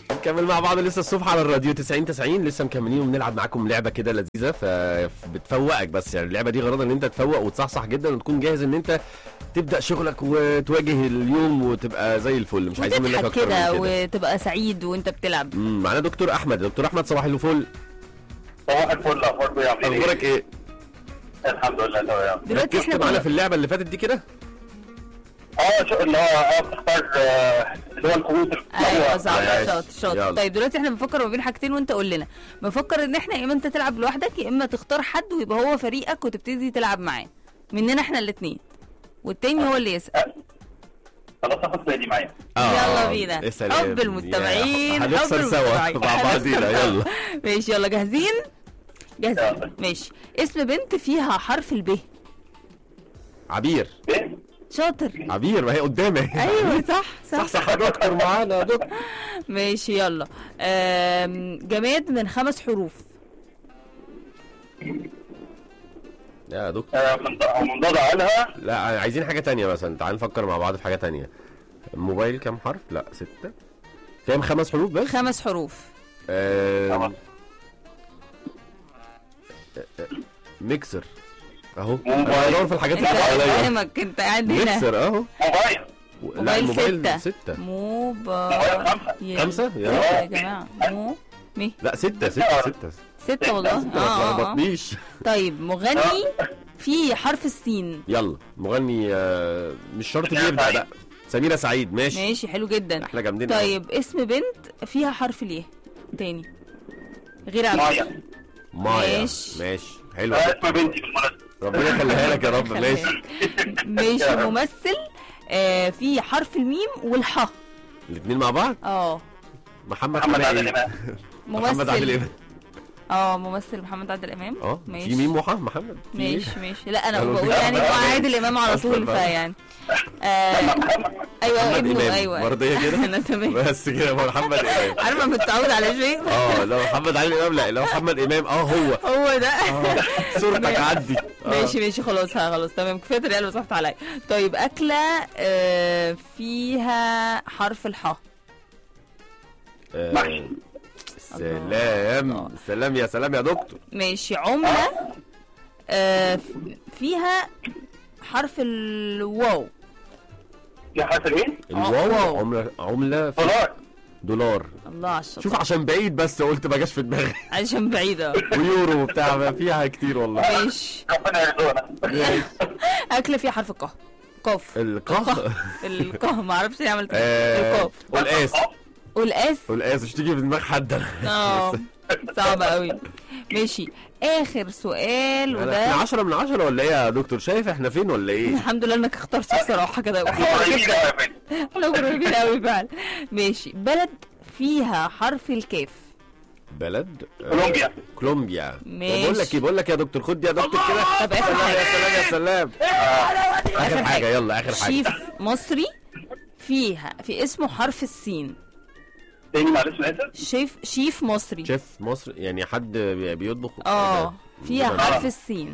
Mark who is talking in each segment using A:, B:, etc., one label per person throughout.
A: نكمل مع بعض لسه الصبح على الراديو 90 90 لسه مكملين وبنلعب معاكم لعبه كده لذيذه فبتفوقك بس يعني اللعبه دي غرضها ان انت تفوق وتصحصح جدا وتكون جاهز ان انت تبدا شغلك وتواجه اليوم وتبقى زي الفل مش عايزين منك
B: وتضحك
A: اكتر من
B: كده
A: كده
B: وتبقى سعيد وانت بتلعب
A: مم، معانا دكتور احمد دكتور احمد صباح الفل
C: صباح الفل اخباركم يا عاملين
A: اخبارك ايه
C: الحمد لله تمام
B: دلوقتي
A: ركزت
B: احنا
A: معانا
B: كنا
A: في اللعبه اللي فاتت دي كده
C: اه شو اللي هو اه بتختار آه، اللي هو الكروت
B: ايوه صح
A: عايش.
B: شاطر شاطر
A: يلا.
B: طيب دلوقتي احنا بنفكر ما بين حاجتين وانت قول لنا بفكر ان احنا يا اما انت تلعب لوحدك يا اما تختار حد ويبقى هو فريقك وتبتدي تلعب معاه مننا احنا الاثنين والتاني هو اللي يسال
C: خلاص اخد بالي معايا
B: يلا بينا.
A: يا سلام.
B: حب المستمعين،
A: يا-
B: حب
A: هنخسر سوا
B: المستمعين.
A: مع بعضينا يلا
B: ماشي يلا جاهزين جاهزين
C: يلا.
B: ماشي اسم بنت فيها حرف الب
A: عبير
C: ايه
B: شاطر
A: عبير ما هي قدامي
B: ايوه صح صح
A: صح صح يا دكتور معانا يا دكتور
B: ماشي يلا آم، جماد من خمس حروف
A: يا دكتور
C: آه، من ض- من ضاد قالها
A: لا عايزين حاجة تانية مثلا تعال نفكر مع بعض في حاجة تانية موبايل كام حرف؟ لا ستة كام خمس حروف بس؟
B: خمس حروف
A: آم،
C: خلاص.
A: ميكسر اهو
C: موبايل.
A: أنا بدور في الحاجات
B: انت
A: اللي حواليا
B: فاهمك انت قاعد هنا
A: ميكسر اهو
C: موبايل
A: لا
B: موبايل
A: الموبايل
B: ستة
A: ستة
B: موبايل
C: خمسة.
A: خمسة؟ يا
B: يا جماعة مو مي
A: لا ستة ستة ستة
B: ستة والله
A: ما
B: اه اه, آه.
A: تلخبطنيش
B: طيب مغني في حرف السين
A: يلا مغني آه، مش شرط بيبدأ لا سميرة سعيد ماشي
B: ماشي حلو جدا
A: احنا جامدين أوي.
B: طيب اسم بنت فيها حرف اليه تاني غير عبد
C: مايا
A: مايا
B: ماشي.
A: ماشي حلو
C: آه، اسم بنتي بالمناسبة
A: ربنا يخليها لك يا رب ماشي
B: ماشي ممثل آه في حرف الميم والحاء
A: الاثنين مع بعض
B: اه
A: محمد
C: محمد
A: حماقي.
C: عادل امام
A: محمد عادل
B: ممثل
A: امام
B: اه ممثل محمد عادل امام
A: اه
B: ماشي
A: في ميم وحا محمد في إيه؟
B: ماشي ماشي لا انا
A: قالوا
B: بقول
A: لي.
B: يعني هو عادل امام على
A: أصلاً
B: طول
A: بقى.
B: فيعني آه ايوه
A: محمد
B: ابنه
A: إمام.
B: ايوه
A: مرضية كده؟
B: انا تمام
A: بس كده هو محمد امام
B: عارفه متعود على شيء
A: اه لو محمد عادل امام لا لو محمد امام اه هو
B: هو ده
A: اه صورتك عدي آه.
B: ماشي ماشي خلاص ها خلاص تمام كفايه ريال وصحت عليا طيب اكله آه فيها حرف الحاء
A: آه،
C: محشي.
A: سلام
B: الله.
A: سلام يا سلام يا دكتور
B: ماشي عمله آه ف- فيها حرف الواو
C: في حرف الايه؟
A: الواو
B: واو.
A: عملة عملة في
C: دولار
A: دولار
B: الله على الشطر
A: شوف عشان بعيد بس قلت ما جاش في دماغي
B: عشان بعيده
A: ويورو وبتاع ما فيها كتير والله
B: ماشي
C: ربنا يرزقنا
B: اكله فيها حرف القاف قاف
A: القه
B: القاف ما اعرفش ليه عملت كده
A: آه،
B: القاف
A: والقاس
B: والقاس
A: والقاس مش تيجي في دماغ حد
B: اه صعب قوي ماشي اخر سؤال
A: احنا
B: وده
A: 10 من 10 ولا ايه يا دكتور شايف احنا فين ولا ايه
B: الحمد لله انك اخترت بصراحه كده
C: احنا
B: وحلو
C: قريبين
B: جدا
C: أوي يا فندم.
B: احنا قريبين قوي فعلا ماشي بلد فيها حرف الكاف
A: بلد آه،
C: كولومبيا
A: كولومبيا
B: ماشي.
A: بقول لك ايه بقول لك يا دكتور خد يا دكتور كده
B: طب اخر
A: سلام يا
B: حاجه
A: سلام يا سلام اخر حاجه يلا اخر حاجه
B: شيف مصري فيها في اسمه حرف السين
C: تاني معلش انا اسف
B: شيف شيف مصري
A: شيف مصر يعني حد بي- بيطبخ
B: اه فيها
A: ربنا-
B: حرف السين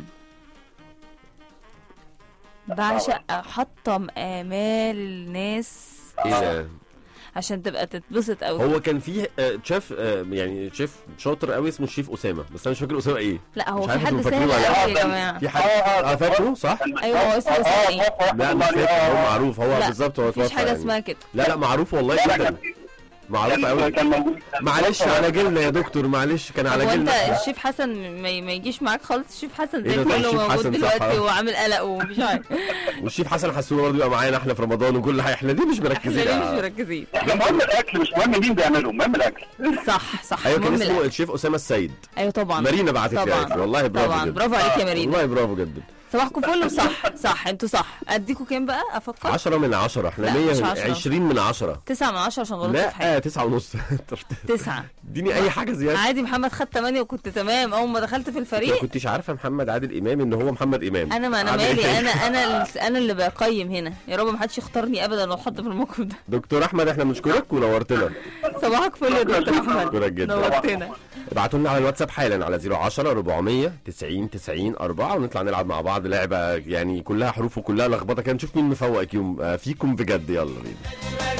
B: بعشق احطم امال الناس
A: ايه ده
B: عشان تبقى تتبسط قوي
A: هو كان فيه آه، شيف آه، يعني شيف شاطر قوي اسمه الشيف اسامه بس انا مش فاكر اسامه ايه
B: لا هو
A: مش
B: في
A: عارف
B: حد
A: انتوا فاكرينه
B: سهل
A: ولا لا.
B: قوي يا جماعه
A: في حد اه فاكره صح
B: أيوة، هو اسمه اسمه إيه؟
A: لا مش فاكر هو معروف هو
B: لا،
A: بالظبط هو
B: مفيش
A: اتوفى
B: حاجه
A: يعني.
B: اسمها كده
A: لا لا معروف والله
C: لا
A: جدا
C: كان
A: معروف قوي
C: كان موجود
A: معلش على جيلنا يا دكتور معلش كان على
B: هو انت
A: جيلنا
B: الشيف حسن ما, ما يجيش معاك خالص الشيف حسن
A: إيه
B: زي
A: ده،
B: الفل
A: الشيف
B: وموجود
A: حسن صح،
B: دلوقتي
A: آه.
B: وعامل قلق ومش عارف
A: والشيف حسن حسون برضه بيبقى معانا احنا في رمضان وكل حاجه احنا ليه مش
B: احنا
A: مركزين
B: ليه مش
A: آه.
B: مركزين
C: احنا مهم الاكل مش مهم مين بيعمله المهم الاكل
B: صح صح
A: ايوه كان
B: المهم
A: اسمه
B: الأكل.
A: الشيف اسامه السيد
B: ايوه طبعا
A: مارينا بعتت لي
B: طبعا
A: قالت لي، والله برافو
B: طبعا
A: جدا
B: برافو عليك يا مارينا
A: والله برافو جدا
B: صباحكم فل صح صح انتوا صح اديكوا كام بقى افكر
A: 10 من 10 احنا
B: لا، مش 10.
A: 120 من 10
B: 9 من 10 عشان غلطت في حاجه
A: لا 9 ونص
B: 9
A: اديني اي حاجه زياده
B: عادي محمد خد 8 وكنت تمام اول ما دخلت في
A: ما
B: الفريق
A: كنتش عارفه محمد عادل امام ان هو محمد امام
B: انا ما انا
A: عامل
B: مالي
A: إيه؟
B: انا انا ال- انا اللي بقيم هنا يا رب ما حدش يختارني ابدا لو اتحط في الموقف ده
A: دكتور احمد احنا بنشكرك ونورتنا
B: صباحك فل يا دكتور احمد
A: بشكرك جدا.
B: نورتنا
A: ابعتوا لنا على الواتساب حالا على 010 400 90 90 4 ونطلع نلعب مع بعض لعبه يعني كلها حروف وكلها لخبطه كده نشوف مين مفوقك يوم آه، فيكم بجد يلا بينا